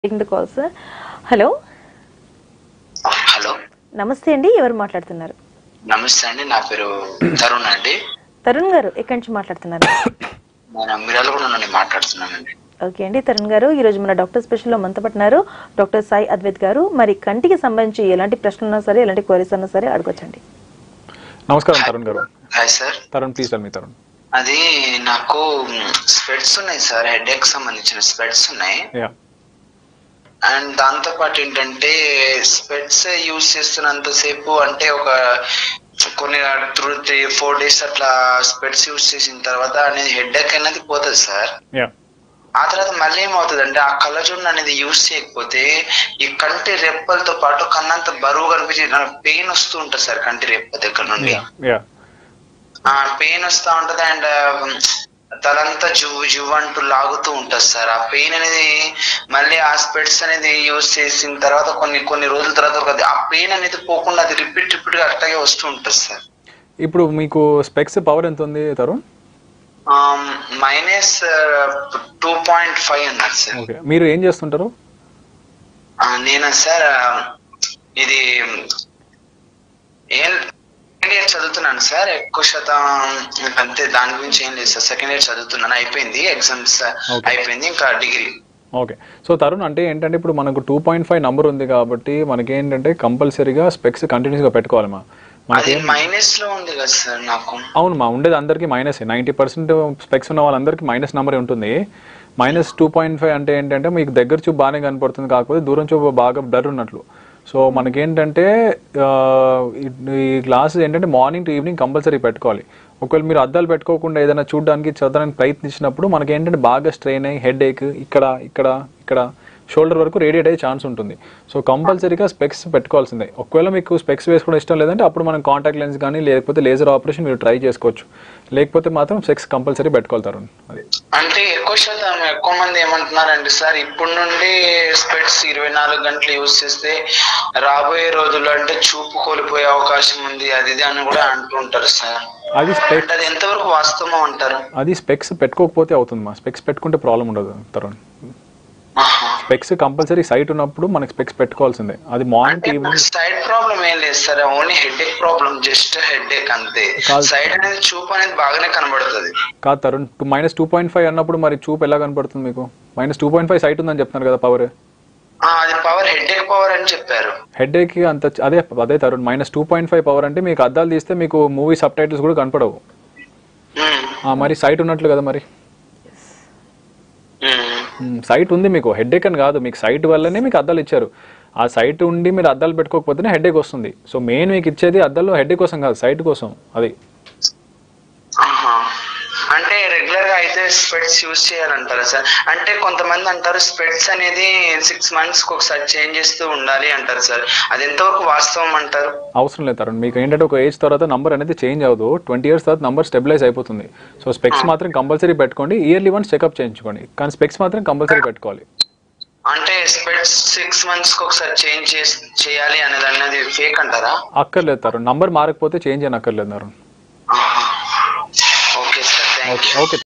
Taking the call sir hello hello నమస్తే అండి ఎవరు మాట్లాడుతున్నారు నమస్తే అండి నా పేరు తరుణ్ అండి తరుణ్ గారు ఎక్కడి నుంచి మాట్లాడుతున్నారు నేను మిరాలగూడ నుండి మాట్లాడుతున్నానండి ఓకే అండి తరుణ్ గారు ఈ రోజు మన డాక్టర్ స్పెషల్లో మనతో పట్టినారు డాక్టర్ సాయి అద్వైత్ గారు మరి కంటికి సంబంధించి ఎలాంటి ప్రశ్నలు ఉన్నా సరే ఎలాంటి క్వరీస్ ఉన్నా సరే అడగొచ్చండి నమస్కారం తరుణ్ గారు hi sir Tarun please tell me Tarun అది నాకు స్పెట్స్ ఉన్నాయి సార్ హెడ్ ఎక్ సంబంధించిన స్పెట్స్ ఉన్నాయి యా అండ్ దాంతో పాటు ఏంటంటే స్పెట్స్ యూజ్ చేస్తున్నంత సేపు అంటే ఒక కొన్ని త్రూ త్రీ ఫోర్ డేస్ అట్లా స్పెట్స్ యూజ్ చేసిన తర్వాత అనేది హెడ్ ఎక్ అనేది పోతుంది సార్ యా ఆ తర్వాత మళ్ళీ ఏమవుతుంది అంటే ఆ కళ్ళజోడు అనేది యూజ్ చేయకపోతే ఈ కంటి రెప్పలతో పాటు కన్నంత బరువు కనిపించి పెయిన్ వస్తూ ఉంటుంది సార్ కంటి రెప్ప దగ్గర నుండి యా యా ఆ పెయిన్ వస్తూ ఉంటది అండ్ తలంతా జువ్వు జువ్వు అంటూ లాగుతూ ఉంటుంది సార్ ఆ పెయిన్ అనేది మళ్ళీ ఆ స్పెట్స్ అనేది యూజ్ చేసిన తర్వాత కొన్ని కొన్ని రోజుల తర్వాత ఒక- ఆ పెయిన్ అనేది పోకుండా అది రిపీట్ రిపీట్ గా అట్లాగే వస్తూ ఉంటుంది సార్ ఇప్పుడు మీకు స్పెక్స్ పవర్ ఎంత ఉంది Tarun minus two point five అన్నారు సార్ ఓకే మీరు ఏం చేస్తుంటారు ఆ, నేనా సార్ ఆ, ఇది ఏం సెకండ్ ఇయర్ చదువుతున్నాను సార్ ఎక్కువ శాతం అంతే దాని గురించి ఏం లేదు సార్ సెకండ్ ఇయర్ చదువుతున్నాను అయిపోయింది ఎగ్జామ్స్ Okay. అయిపోయింది ఇంకా డిగ్రీ ఓకే సో తరుణ్ అంటే ఏంటంటే ఇప్పుడు మనకు టూ పాయింట్ ఫైవ్ నంబర్ ఉంది కాబట్టి మనకి ఏంటంటే కంపల్సరీగా స్పెక్స్ కంటిన్యూస్గా పెట్టుకోవాలి మా అది మనకి మైనస్ లో ఉంది కదా సార్ నాకు అవును మా ఉండేది అందరికీ మైనస్ నైంటీ పర్సెంట్ స్పెక్స్ ఉన్న వాళ్ళందరికీ మైనస్ నెంబర్ ఉంటుంది మైనస్ టూ పాయింట్ ఫైవ్ అంటే ఏంటంటే మీకు దగ్గర చూపు బాగానే కనపడుతుంది కాకపోతే దూరం చూపు బాగా డర్ ఉన్నట్లు సో మనకేంటంటే ఆ, ఈ- ఈ గ్లాసెస్ ఏంటంటే మార్నింగ్ టు ఈవినింగ్ కంపల్సరీ పెట్టుకోవాలి ఒకవేళ మీరు అద్దాలు పెట్టుకోకుండా ఏదైనా చూడడానికి చదవడానికి ప్రయత్నించినప్పుడు మనకి ఏంటంటే బాగా స్ట్రెయిన్ అయ్యి హెడ్ ఏక్ ఇక్కడ ఇక్కడ ఇక్కడ షోల్డర్ వరకు రేడియేట్ అయ్యే ఛాన్స్ ఉంటుంది సో కంపల్సరీగా స్పెక్స్ పెట్టుకోవాల్సిందే ఒకవేళ మీకు స్పెక్స్ వేసుకోవడం ఇష్టం లేదంటే అప్పుడు మనం కాంటాక్ట్ లెన్స్ కానీ లేకపోతే లేజర్ ఆపరేషన్ మీరు ట్రై చేసుకోవచ్చు లేకపోతే మాత్రం స్పెక్స్ కంపల్సరీ పెట్టుకోగలుగుతారు అది అంటే ఎక్కువ శాతం ఎక్కువ మంది ఏమంటున్నారంటే సార్ ఇప్పుడు నుండి స్పెట్స్ ఇరవై నాలుగు గంటలు యూజ్ చేస్తే రాబోయే రోజుల్లో అంటే చూపు కోల్పోయే అవకాశం ఉంది అది ఇది అని కూడా అంటూ ఉంటారు సార్ అది స్పెక్ అంటే అది ఎంతవరకు వాస్తవం అంటారు అది స్పెక్స్ పెట్టుకోకపోతే అవుతుంది మా స్పెక్స్ పెట్టుకుంటే ప్రాబ్లం ఉండదు తరుణ్ ఆహా. స్పెక్స్ కంపల్సరీ సైట్ ఉన్నప్పుడు మనకి స్పెక్స్ పెట్టుకోవాల్సిందే అది మార్నింగ్ అంటే ఈవినింగ్ సైడ్ ప్రాబ్లం ఏం లేదు sir only headache problem just headache అంతే కాదు. సైడ్ అనేది చూపు అనేది బాగానే కనబడుతుంది కాదు Tarun two minus two point five అన్నప్పుడు మరి చూపు ఎలా కనపడుతుంది మీకు minus two point five sight ఉందని చెప్తున్నారు కదా పవర్ ఆ, అది పవర్ హెడ్ ఎక్ పవర్ అని చెప్పారు హెడ్ ఏక్ అంత అదే అదే Tarun minus two point five power అంటే మీకు అద్దాలు తీస్తే మీకు మూవీ సబ్ టైటిల్స్ కూడా కనపడవు ఉమ్, ఆ, మరి సైట్ ఉన్నట్లు కదా మరి ఉమ్. సైట్ ఉంది మీకు హెడ్ ఏక్ అని కాదు మీకు సైట్ వల్లనే మీకు అద్దాలు ఇచ్చారు ఆ సైట్ ఉండి మీరు అద్దాలు పెట్టుకోకపోతేనే హెడ్ ఏక్ వస్తుంది సో మెయిన్ మీకు ఇచ్చేది అద్దాలు హెడ్ కోసం కాదు సైట్ కోసం అది ఆహా. అంటే రెగ్యులర్ గా అయితే స్పెట్స్ యూజ్ చేయాలంటారా సార్ అంటే కొంతమంది అంటారు స్పెట్స్ అనేది సిక్స్ మంత్స్ కి ఒకసారి చేంజ్ చేస్తూ ఉండాలి అంటారు సార్ అది ఎంతవరకు వాస్తవం అంటారు అవసరం లేదు తరుణ్ మీకు ఏంటంటే ఒక ఏజ్ తర్వాత నంబర్ అనేది చేంజ్ అవ్వదు ట్వంటీ ఇయర్స్ తర్వాత నంబర్ స్టెబిలైజ్ అయిపోతుంది సో స్పెక్స్ మాత్రం కంపల్సరీ పెట్టుకోండి ఇయర్లీ వన్స్ చెకప్ చేయించుకోండి కానీ స్పెక్స్ మాత్రం కంపల్సరీ పెట్టుకోవాలి అంటే స్పెట్స్ సిక్స్ మంత్స్ కి ఒకసారి చేంజ్ చేయాలి అనేది అన్నది ఫేక్ అంటారా అక్కర్లేదు తరుణ్ నంబర్ మారకపోతే చేంజ్ అని అక్కర్లేదు Tarun okay sir thank you okay okay